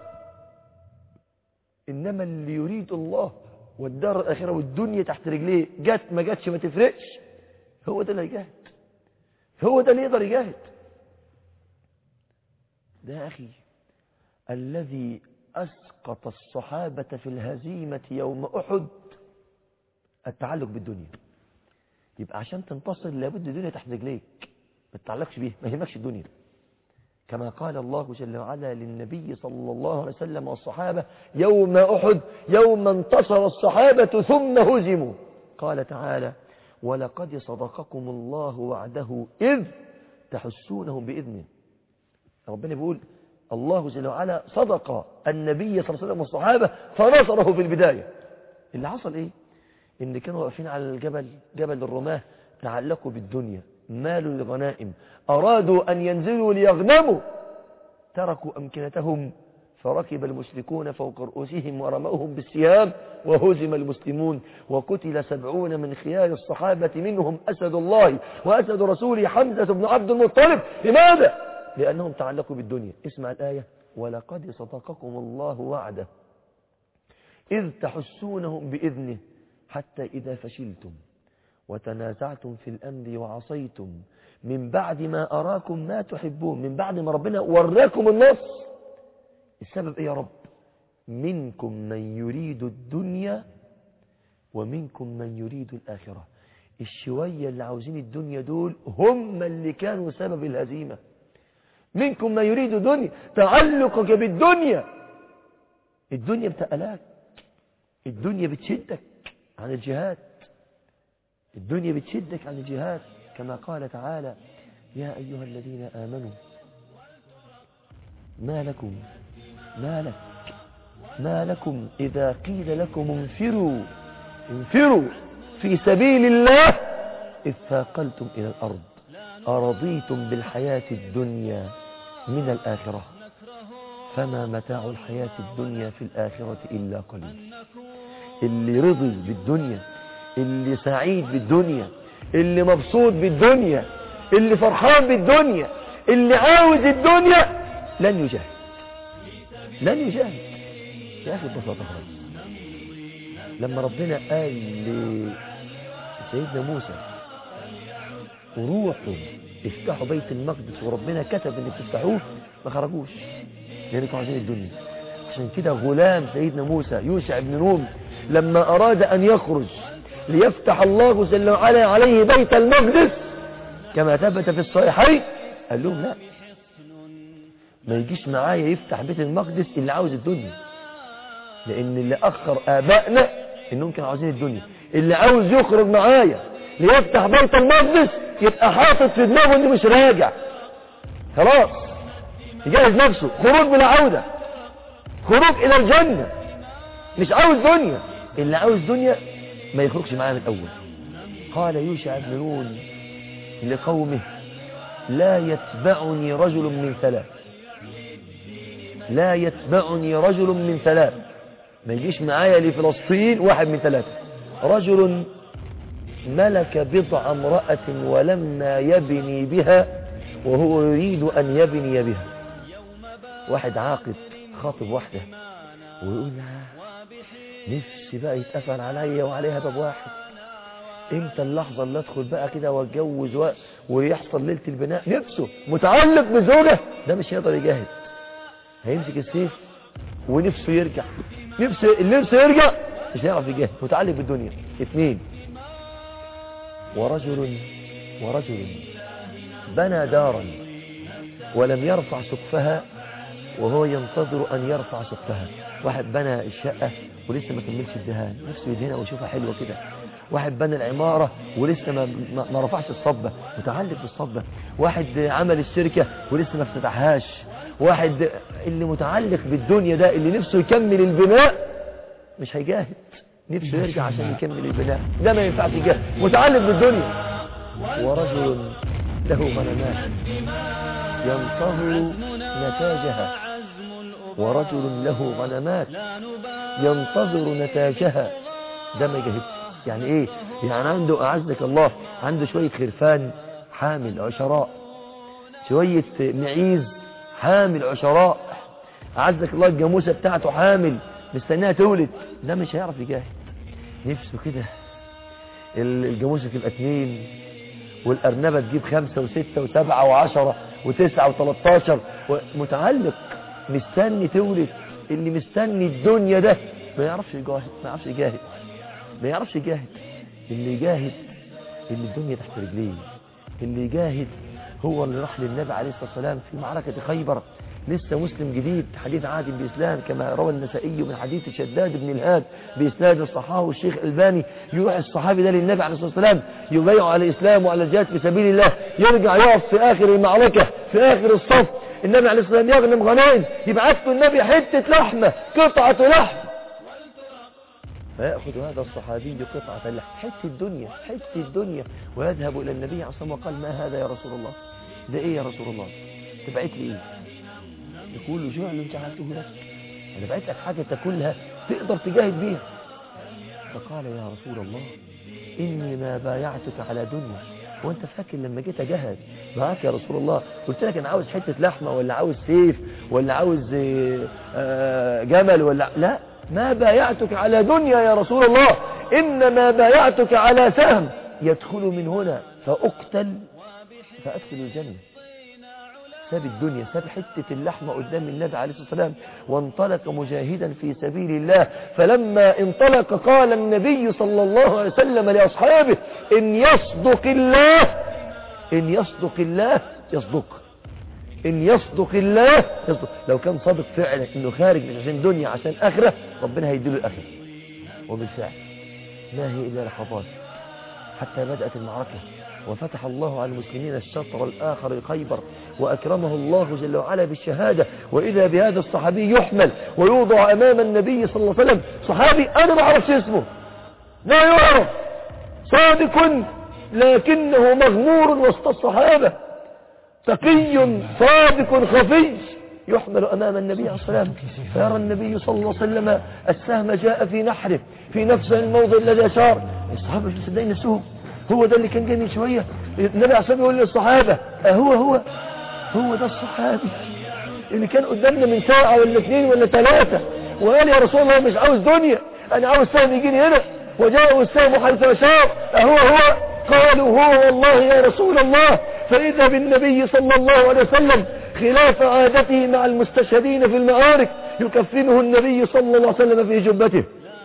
إنما اللي يريد الله والدار الآخرة والدنيا تحت رجليه جت ما جاتش ما تفرقش هو ده اللي يجاهد هو ده اللي يقدر يجاهد ده يا أخي الذي أسقط الصحابة في الهزيمة يوم أحد التعلق بالدنيا يبقى عشان تنتصر لابد الدنيا تحت رجليك ما تتعلقش بيها ما يهمكش الدنيا كما قال الله جل وعلا للنبي صلى الله عليه وسلم والصحابة يوم أحد يوم انتصر الصحابة ثم هزموا قال تعالى ولقد صدقكم الله وعده إذ تحسونهم بإذنه ربنا بيقول الله جل وعلا صدق النبي صلى الله عليه وسلم والصحابة فنصره في البداية اللي حصل ايه ان كانوا واقفين على الجبل جبل الرماه تعلقوا بالدنيا مالوا لغنائم ارادوا ان ينزلوا ليغنموا تركوا امكنتهم فركب المشركون فوق رؤوسهم ورموهم بالسهام وهزم المسلمون وقتل سبعون من خيار الصحابة منهم أسد الله وأسد رسوله حمزة بن عبد المطلب لماذا؟ لأنهم تعلقوا بالدنيا اسمع الآية ولقد صدقكم الله وعده إذ تحسونهم بإذنه حتى إذا فشلتم وتنازعتم في الأمر وعصيتم من بعد ما أراكم ما تحبون من بعد ما ربنا وراكم النص السبب إيه يا رب منكم من يريد الدنيا ومنكم من يريد الآخرة الشوية اللي عاوزين الدنيا دول هم اللي كانوا سبب الهزيمة منكم ما يريد دنيا تعلقك بالدنيا الدنيا بتقلاك الدنيا بتشدك عن الجهاد الدنيا بتشدك عن الجهاد كما قال تعالى يا أيها الذين آمنوا ما لكم ما لك ما لكم إذا قيل لكم انفروا انفروا في سبيل الله إذ ثاقلتم إلى الأرض أرضيتم بالحياة الدنيا من الآخرة فما متاع الحياة الدنيا في الآخرة إلا قليل اللي رضي بالدنيا اللي سعيد بالدنيا اللي مبسوط بالدنيا اللي فرحان بالدنيا اللي عاوز الدنيا لن يجاهد لن يجاهد يا أخي ببساطة خالص لما ربنا قال لسيدنا موسى وروحوا افتحوا بيت المقدس وربنا كتب ان تفتحوه ما خرجوش لان كانوا عايزين الدنيا عشان كده غلام سيدنا موسى يوشع بن نون لما اراد ان يخرج ليفتح الله جل وعلا عليه بيت المقدس كما ثبت في الصحيحين قال لهم لا ما يجيش معايا يفتح بيت المقدس اللي عاوز الدنيا لان اللي اخر ابائنا انهم كانوا عاوزين الدنيا اللي عاوز يخرج معايا ليفتح بيت المقدس يبقى حاطط في دماغه انه مش راجع خلاص يجهز نفسه خروج بلا عودة خروج الى الجنة مش عاوز دنيا اللي عاوز دنيا ما يخرجش معاه من الاول قال يوشع بن نون لقومه لا يتبعني رجل من ثلاث لا يتبعني رجل من ثلاث ما يجيش معايا لفلسطين واحد من ثلاثة رجل ملك بضع امرأة ولما يبني بها وهو يريد أن يبني بها واحد عاقد خاطب واحدة ويقول لها نفسي بقى يتقفل عليا وعليها باب واحد امتى اللحظة اللي ادخل بقى كده واتجوز و... ويحصل ليلة البناء نفسه متعلق بزوجة ده مش هيقدر يجاهد هيمسك السيف ونفسه يرجع نفسه اللي نفسه يرجع مش هيعرف يجاهد متعلق بالدنيا اثنين ورجل ورجل بنى دارا ولم يرفع سقفها وهو ينتظر أن يرفع سقفها واحد بنى الشقة ولسه ما كملش الدهان نفسه يدهنها ويشوفها حلوة كده واحد بنى العمارة ولسه ما, ما, ما رفعش الصبة متعلق بالصبة واحد عمل الشركة ولسه ما افتتحهاش واحد اللي متعلق بالدنيا ده اللي نفسه يكمل البناء مش هيجاهد نفسه يرجع عشان يكمل البناء ده ما ينفعش يجاهد متعلق بالدنيا ورجل له غنمات ينتظر نتاجها ورجل له غنمات ينتظر نتاجها ده ما يجاهدش يعني ايه يعني عنده اعزك الله عنده شوية خرفان حامل عشراء شوية معيز حامل عشراء اعزك الله الجاموسة بتاعته حامل مستناها تولد ده مش هيعرف يجاهد نفسه كده الجاموسة تبقى اتنين والأرنبة تجيب خمسة وستة وسبعة وعشرة وتسعة وتلاتاشر متعلق مستني تولد اللي مستني الدنيا ده ما يعرفش يجاهد ما يعرفش يجاهد ما يعرفش يجاهد اللي يجاهد اللي الدنيا تحت رجليه اللي يجاهد هو اللي راح للنبي عليه الصلاة والسلام في معركة خيبر لسه مسلم جديد حديث عادل بإسلام كما روى النسائي من حديث شداد بن الهاد بإسناد الصحابي والشيخ الباني يروح الصحابي ده للنبي عليه الصلاة والسلام يبايع على الإسلام وعلى الجهاد في سبيل الله يرجع يقف في آخر المعركة في آخر الصف النبي عليه الصلاة والسلام يغنم غنائم يبعث له النبي حتة لحمة قطعة لحم فيأخذ هذا الصحابي قطعة اللحم حتة الدنيا حتة الدنيا ويذهب إلى النبي عليه الصلاة والسلام وقال ما هذا يا رسول الله ده إيه يا رسول الله تبعت لي إيه يقول له جعل جعلته لك أنا بعت لك حاجة تاكلها تقدر تجاهد بيها فقال يا رسول الله إني ما بايعتك على دنيا وانت فاكر لما جيت اجهز معاك يا رسول الله قلت لك انا عاوز حتة لحمة ولا عاوز سيف ولا عاوز آه جمل ولا لا ما بايعتك على دنيا يا رسول الله إنما بايعتك على سهم يدخل من هنا فأقتل فأدخل الجنة ساب الدنيا ساب حتة اللحمة قدام النبي عليه الصلاة والسلام وانطلق مجاهدا في سبيل الله فلما انطلق قال النبي صلى الله عليه وسلم لأصحابه إن يصدق الله إن يصدق الله يصدق إن يصدق الله يصدق لو كان صادق فعلا إنه خارج مش عشان دنيا عشان آخرة ربنا هيديله الآخرة وبالفعل ما هي إلا لحظات حتى بدأت المعركة وفتح الله على المسلمين الشطر الآخر خيبر وأكرمه الله جل وعلا بالشهادة وإذا بهذا الصحابي يحمل ويوضع أمام النبي صلى الله عليه وسلم صحابي أنا ما أعرفش اسمه لا يعرف صادق لكنه مغمور وسط الصحابة تقي صادق خفي يحمل أمام النبي عليه الصلاة والسلام فيرى النبي صلى الله عليه وسلم السهم جاء في نحره في نفس الموضع الذي أشار الصحابة مش مصدقين نفسهم هو ده اللي كان جاي من شوية النبي عليه الصلاة يقول للصحابة أهو هو هو ده الصحابي اللي كان قدامنا من ساعة ولا اثنين ولا ثلاثة وقال يا رسول الله مش عاوز دنيا أنا عاوز سهم يجيني هنا وجاءه السهم حيث أشار أهو هو قالوا هو والله يا رسول الله فإذا بالنبي صلى الله عليه وسلم خلاف عادته مع المستشهدين في المعارك يكفنه النبي صلى الله عليه وسلم في جبته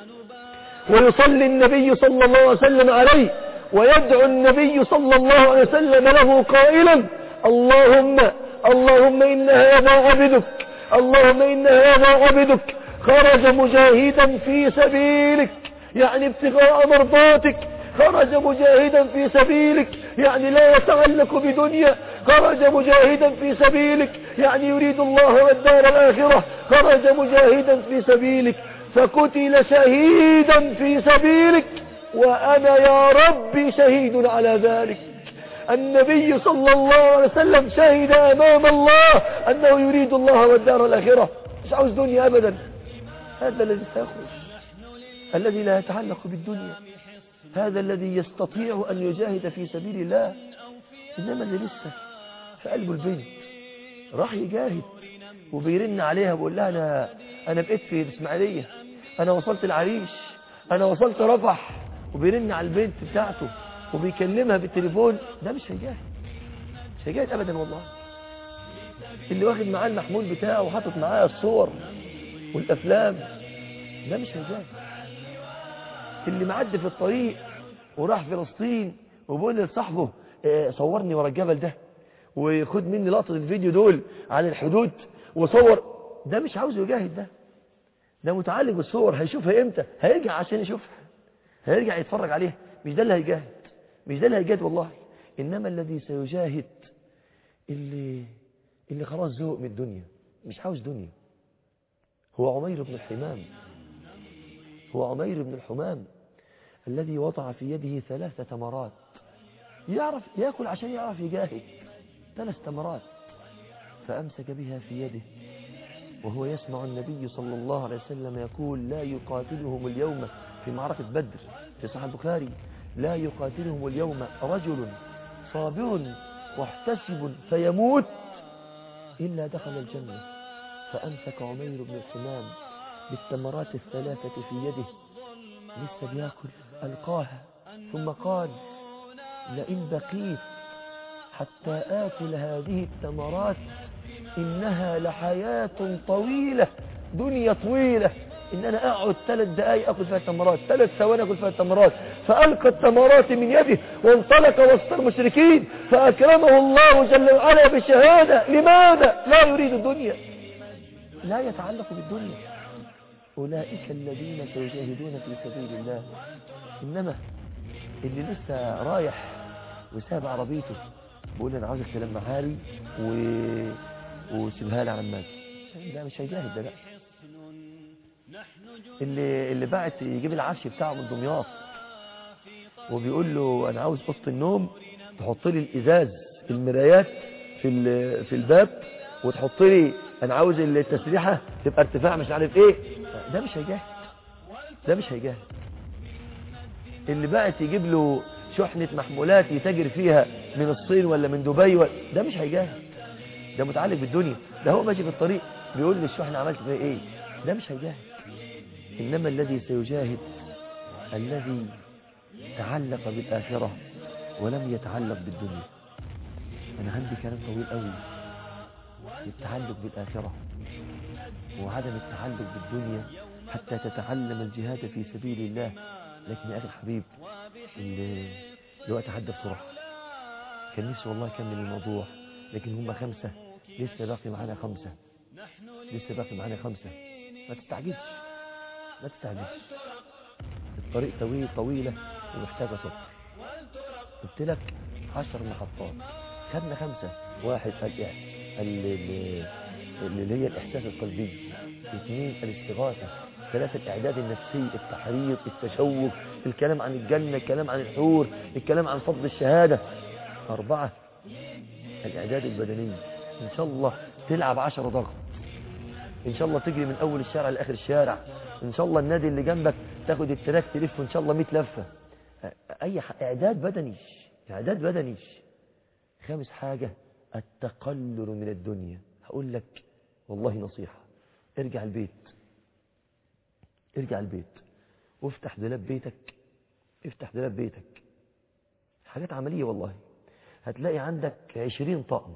ويصلي النبي صلى الله عليه وسلم عليه ويدعو النبي صلى الله عليه وسلم له قائلا اللهم اللهم إن هذا عبدك اللهم إن هذا عبدك خرج مجاهدا في سبيلك يعني ابتغاء مرضاتك خرج مجاهدا في سبيلك يعني لا يتعلق بدنيا خرج مجاهدا في سبيلك يعني يريد الله والدار الآخرة خرج مجاهدا في سبيلك فقتل شهيدا في سبيلك وأنا يا ربي شهيد على ذلك النبي صلى الله عليه وسلم شهد أمام الله أنه يريد الله والدار الآخرة مش عاوز دنيا أبدا هذا الذي سيخرج الذي لا يتعلق بالدنيا هذا الذي يستطيع أن يجاهد في سبيل الله إنما اللي لسه في قلبه البنت راح يجاهد وبيرن عليها بيقول لها أنا, أنا بقيت في الإسماعيلية أنا وصلت العريش أنا وصلت رفح وبيرن على البنت بتاعته وبيكلمها بالتليفون ده مش هيجاهد مش هيجاهد أبدا والله اللي واخد معاه المحمول بتاعه وحاطط معاه الصور والأفلام ده مش هيجاهد اللي معدي في الطريق وراح فلسطين وبيقول لصاحبه اه صورني ورا الجبل ده وخد مني لقطة الفيديو دول عن الحدود وصور ده مش عاوز يجاهد ده ده متعلق بالصور هيشوفها امتى هيرجع عشان يشوفها هيرجع يتفرج عليها مش ده اللي هيجاهد مش ده اللي هيجاهد والله انما الذي سيجاهد اللي اللي خلاص زهق من الدنيا مش عاوز دنيا هو عمير بن الحمام هو عمير بن الحمام الذي وضع في يده ثلاث تمرات يعرف يأكل عشان يعرف يجاهد ثلاث تمرات فأمسك بها في يده وهو يسمع النبي صلى الله عليه وسلم يقول لا يقاتلهم اليوم في معركة بدر في صحيح البخاري لا يقاتلهم اليوم رجل صابر محتسب فيموت إلا دخل الجنة فأمسك عمير بن الحمام بالتمرات الثلاثة في يده لسه بياكل ألقاها ثم قال لئن بقيت حتى آكل هذه التمرات إنها لحياة طويلة دنيا طويلة إن أنا أقعد ثلاث دقايق أكل فيها التمرات ثلاث ثواني أكل فيها التمرات فألقى التمرات من يده وانطلق وسط المشركين فأكرمه الله جل وعلا بالشهادة لماذا؟ لا يريد الدنيا لا يتعلق بالدنيا أولئك الذين سيجاهدون في سبيل الله إنما اللي لسه رايح وساب عربيته بيقول أنا عاوزك تلمعها لي و... وسيبها لي على الناس لا مش هيجاهد ده لا اللي اللي بعت يجيب العفش بتاعه من دمياط وبيقول له انا عاوز اوضه النوم تحط لي الازاز المرايات في ال- في الباب وتحط لي انا عاوز التسريحه تبقى ارتفاع مش عارف ايه ده مش هيجاهد ده مش هيجاهد اللي بعت يجيب له شحنة محمولات يتاجر فيها من الصين ولا من دبي ولا ده مش هيجاهد ده متعلق بالدنيا ده هو ماشي في الطريق بيقول لي الشحنة عملت فيها ايه ده مش هيجاهد إنما الذي سيجاهد الذي تعلق بالآخرة ولم يتعلق بالدنيا أنا عندي كلام طويل قوي التعلق بالآخرة وعدم التعلق بالدنيا حتى تتعلم الجهاد في سبيل الله لكن يا أخي الحبيب ال- الوقت عدى بسرعة كان نفسي والله أكمل الموضوع لكن هم خمسة لسه باقي معانا خمسة لسه باقي معانا خمسة ما تستعجلش ما تستعجلش الطريق طويل طويلة ومحتاجة صبر قلت لك عشر محطات خدنا خمسة واحد الإع- ال- ال- اللي هي الإحساس القلبي اثنين الاستغاثة ثلاثة الإعداد النفسي التحريض التشوق الكلام عن الجنة الكلام عن الحور الكلام عن فضل الشهادة أربعة الإعداد البدني إن شاء الله تلعب عشر ضغط ان شاء الله تجري من اول الشارع لاخر الشارع ان شاء الله النادي اللي جنبك تاخد التراك تلف ان شاء الله 100 لفه اي ح... اعداد بدني اعداد بدني خامس حاجه التقلل من الدنيا هقول لك والله نصيحه ارجع البيت ارجع البيت وافتح دولاب بيتك افتح دولاب بيتك حاجات عمليه والله هتلاقي عندك 20 طقم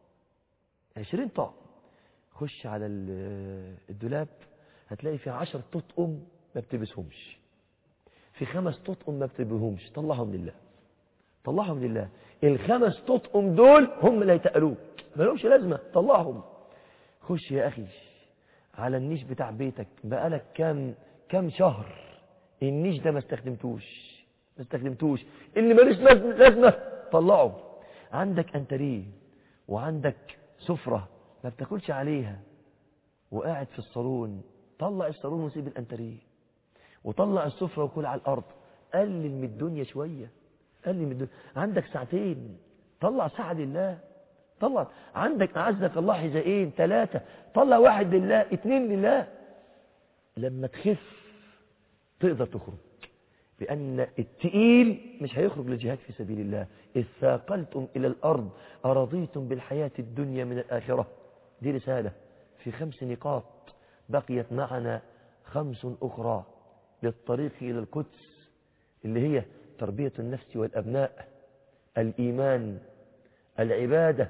20 طقم خش على ال- الدولاب هتلاقي في عشر تطقم ما بتلبسهمش في خمس تطقم ما بتلبسهمش طلعهم لله طلعهم لله الخمس تطقم دول هم اللي هيتقلوك ما لهمش لازمه طلعهم خش يا اخي على النيش بتاع بيتك بقالك كام كام شهر النيش ده ما استخدمتوش ما استخدمتوش اللي مالوش لازمه لازمه طلعه عندك انتريه وعندك سفره ما بتاكلش عليها وقاعد في الصالون طلع الصالون وسيب الانتريه وطلع السفرة وكل على الأرض قلل من الدنيا شوية قلل من الدنيا عندك ساعتين طلع ساعة لله طلع عندك أعزك الله حذائين ثلاثة طلع واحد لله اتنين لله لما تخف تقدر تخرج لأن التقيل مش هيخرج للجهاد في سبيل الله إذ ثاقلتم إلى الأرض أرضيتم بالحياة الدنيا من الآخرة دي رسالة في خمس نقاط بقيت معنا خمس أخرى للطريق إلى القدس اللي هي تربية النفس والأبناء الإيمان العبادة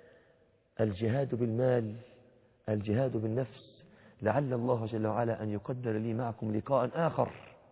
الجهاد بالمال الجهاد بالنفس لعل الله جل وعلا أن يقدر لي معكم لقاء آخر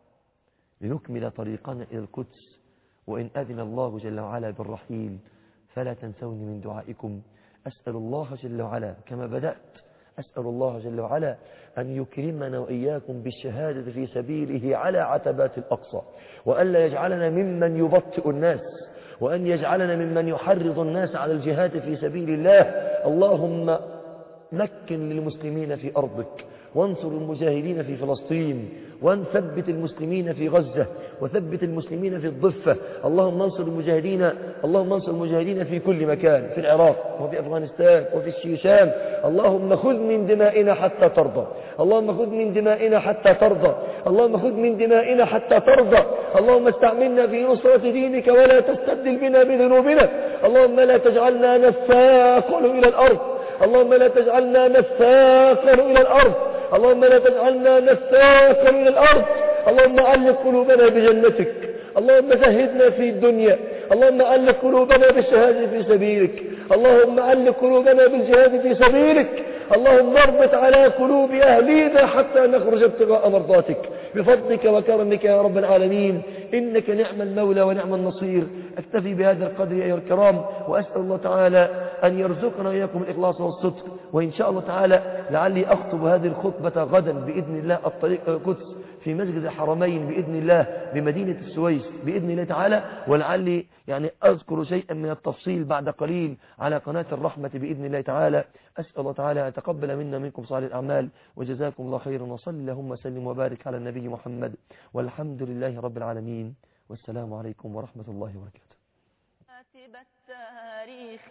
لنكمل طريقنا إلى القدس وإن أذن الله جل وعلا بالرحيل فلا تنسوني من دعائكم أسأل الله جل وعلا كما بدأت أسأل الله جل وعلا أن يكرمنا وإياكم بالشهادة في سبيله على عتبات الأقصى وألا يجعلنا ممن يبطئ الناس وأن يجعلنا ممن يحرض الناس على الجهاد في سبيل الله اللهم مكن للمسلمين في أرضك وانصر المجاهدين في فلسطين وثبت المسلمين في غزة وثبت المسلمين في الضفة اللهم انصر المجاهدين اللهم انصر المجاهدين في كل مكان في العراق وفي أفغانستان وفي الشيشان اللهم خذ من دمائنا حتى ترضى اللهم خذ من دمائنا حتى ترضى اللهم خذ من دمائنا حتى ترضى اللهم استعملنا في نصرة دينك ولا تستبدل بنا بذنوبنا اللهم لا تجعلنا نساقل إلى الأرض اللهم لا تجعلنا نساقل إلى الأرض اللهم لا تجعلنا نساقا إلى الأرض اللهم علق قلوبنا بجنتك اللهم زهدنا في الدنيا اللهم علق قلوبنا بالشهادة في سبيلك اللهم علق قلوبنا بالجهاد في سبيلك اللهم اربط على قلوب أهلينا حتى نخرج ابتغاء مرضاتك بفضلك وكرمك يا رب العالمين إنك نعم المولى ونعم النصير أكتفي بهذا القدر يا أيها الكرام وأسأل الله تعالى أن يرزقنا وإياكم الإخلاص والصدق وإن شاء الله تعالى لعلي أخطب هذه الخطبة غدا بإذن الله الطريق إلى القدس في مسجد الحرمين بإذن الله بمدينة السويس بإذن الله تعالى ولعلي يعني أذكر شيئا من التفصيل بعد قليل على قناة الرحمة بإذن الله تعالى أسأل الله تعالى أن يتقبل منا منكم صالح الأعمال وجزاكم الله خيرا وصل اللهم وسلم وبارك على النبي محمد والحمد لله رب العالمين والسلام عليكم ورحمة الله وبركاته كاتب التاريخ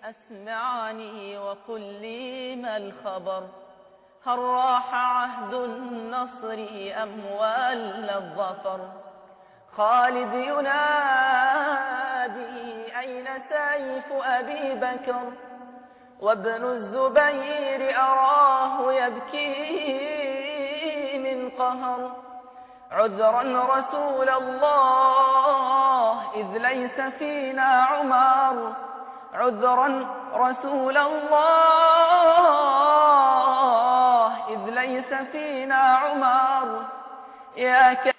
أسمعني وقل لي ما الخبر هل راح عهد النصر أم ولى الظفر خالد ينادي أين سيف أبي بكر وابن الزبير أراه يبكي من قهر عذرا رسول الله إذ ليس فينا عمر عذرا رسول الله إذ ليس فينا عمر يا